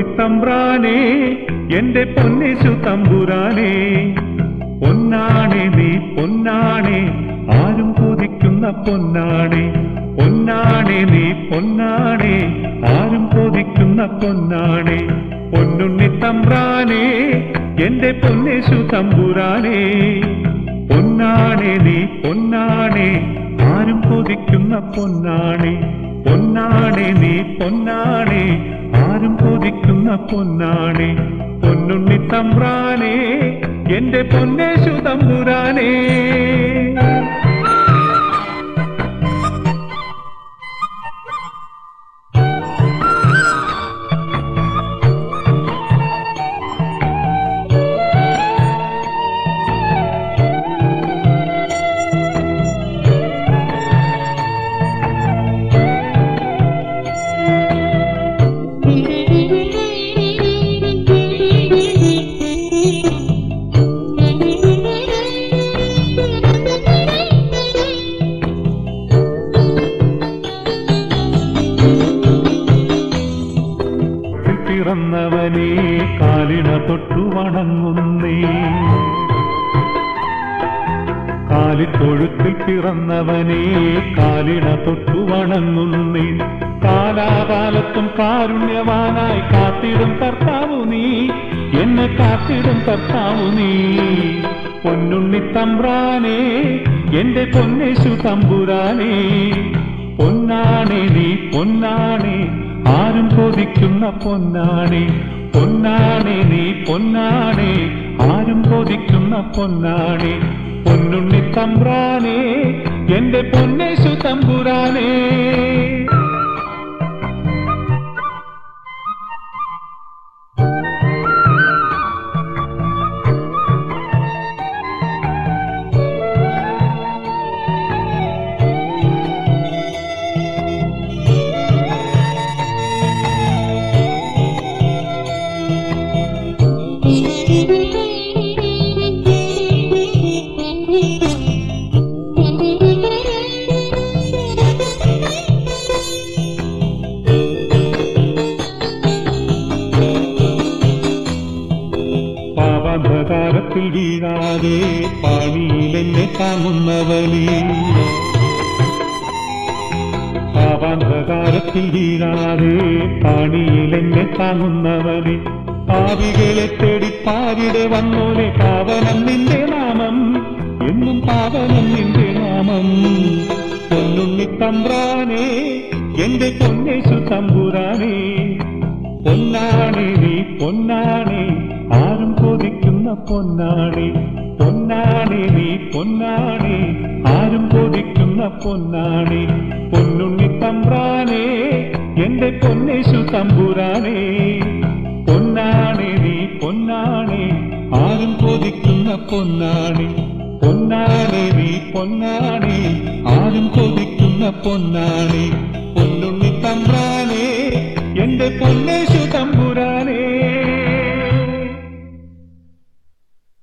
പൊന്നുണ്ണിത്തമ്പ്രാനേ എന്റെ പൊന്നേശു തമ്പുരാനേ പൊന്നാണേ നീ പൊന്നാണേ ആരും കൊതിക്കുന്ന പൊന്നാണേ പൊന്നാണേ നീ പൊന്നാണേ ആരും കൊതിക്കുന്ന പൊന്നാണേ പൊന്നുണ്ണിത്തമ്പ്രാനേ എന്റെ പൊന്നേശു തമ്പുരാനേ പൊന്നാണേ നീ പൊന്നാണേ ആരും കൊതിക്കുന്ന പൊന്നാണേ പൊന്നാണേ നീ പൊന്നാണേ ആരും കൊതിക്കുന്ന പൊന്നാണേ പൊന്നുണ്ണി തമ്പ്രാനേ എന്റെ പൊന്നേശു തമ്പുരാനേ പിറന്നവനെ കാലിണ തൊട്ടു വണങ്ങുന്നേ കാലിത്തൊഴുത്തിൽ പിറന്നവനെ കാലിണ തൊട്ടു വണങ്ങുന്നേ കാലാകാലത്തും കാരുണ്യവാനായി കാത്തിടും കർത്താവു നീ എന്നെ കാത്തിടും കർത്താവു നീ പൊന്നുണ്ണി തമ്പ്രാനേ എന്റെ പൊന്നേശു തമ്പുരാനേ പൊന്നാണേ നീ പൊന്നാണേ ആരും കൊതിക്കുന്ന പൊന്നാണേ പൊന്നാണേ നീ പൊന്നാണേ ആരും കൊതിക്കുന്ന പൊന്നാണേ പൊന്നുണ്ണി തമ്പ്രാനേ എന്റെ പൊന്നേശു തമ്പുരാനേ പാപാന്ധകാരത്തിൽ വീഴാതെ പാണിയിൽ എന്നെ താങ്ങുന്നവനേ പാപാന്ധകാരത്തിൽ വീഴാതെ പാണിയിൽ എന്നെ താങ്ങുന്നവനെ പാവികളെ തേടി പാവിടെ വന്നോനെ പാവനം നിന്റെ നാമം എന്നും പാവനം നിന്റെ നാമം പൊന്നുണ്ണി തമ്പ്രാനേ എന്റെ പൊന്നേശു തമ്പുരാനേ പൊന്നാണേ നീ പൊന്നാണേ ആരും കൊതിക്കുന്ന പൊന്നാണേ പൊന്നാണേ നീ പൊന്നാണേ ആരും കൊതിക്കുന്ന പൊന്നാണേ പൊന്നുണ്ണി തമ്പ്രാനേ എന്റെ പൊന്നേശു തമ്പുരാനേ പൊന്നാണേ നീ പൊന്നാണേ ആരും കൊതിക്കുന്ന പൊന്നാണേ പൊന്നാണേ നീ പൊന്നാണേ ആരും കൊതിക്കുന്ന പൊന്നാണേ പൊന്നുണ്ണി തമ്പ്രാനേ എന്റെ പൊന്നേശു തമ്പുരാനേ